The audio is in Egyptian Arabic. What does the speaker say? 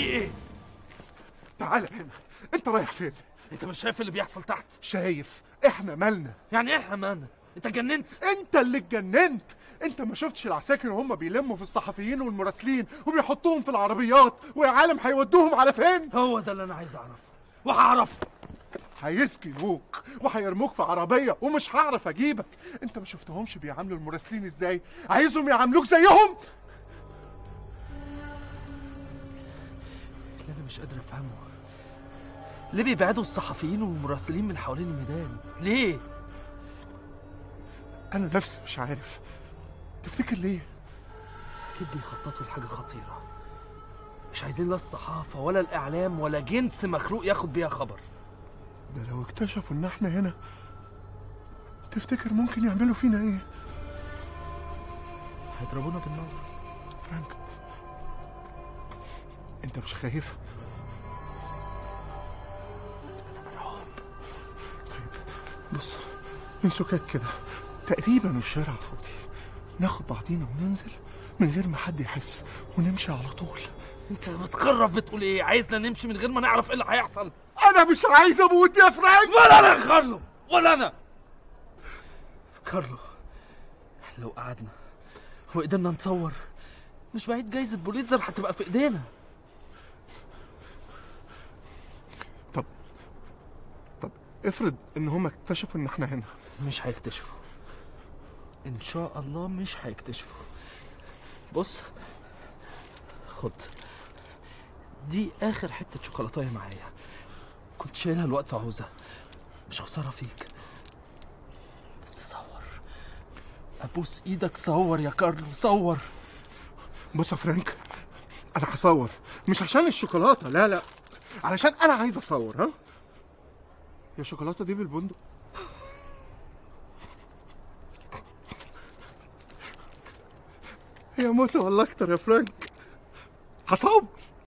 ايه تعال هنا انت رايح فين انت مش شايف اللي بيحصل تحت شايف احنا مالنا يعني ايه حمانة انت جننت انت اللي اتجننت انت ما شفتش العساكر وهم بيلموا في الصحفيين والمراسلين وبيحطوهم في العربيات ويا عالم هيودوهم على فين هو ده اللي انا عايز اعرفه وهعرفه هيسجنوك وهيرموك في عربيه ومش هعرف اجيبك انت ما شفتهمش بيعاملوا المراسلين ازاي عايزهم يعاملوك زيهم اللي انا مش قادر افهمه ليه بيبعدوا الصحفيين والمراسلين من حوالين الميدان ليه انا نفسي مش عارف تفتكر ليه اكيد بيخططوا لحاجه خطيره مش عايزين لا الصحافه ولا الاعلام ولا جنس مخلوق ياخد بيها خبر ده لو اكتشفوا ان احنا هنا تفتكر ممكن يعملوا فينا ايه هيضربونا بالنار فرانك انت مش خايف طيب بص من سكات كده تقريبا الشارع فاضي ناخد بعضينا وننزل من غير ما حد يحس ونمشي على طول انت بتخرف بتقول ايه عايزنا نمشي من غير ما نعرف ايه اللي هيحصل انا مش عايز اموت يا فرانك ولا انا يا كارلو ولا انا كارلو لو قعدنا وقدرنا نصور مش بعيد جايزة بوليتزر هتبقى في ايدينا طب طب افرض ان هم اكتشفوا ان احنا هنا مش هيكتشفوا ان شاء الله مش هيكتشفوا بص خد دي اخر حته شوكولاتايه معايا كنت شايلها الوقت عاوزها مش خساره فيك بس صور ابوس ايدك صور يا كارلو صور بص يا فرانك انا هصور مش عشان الشوكولاته لا لا علشان انا عايز اصور ها يا الشوكولاته دي بالبندق هي موت ولا اكتر يا فرانك هصور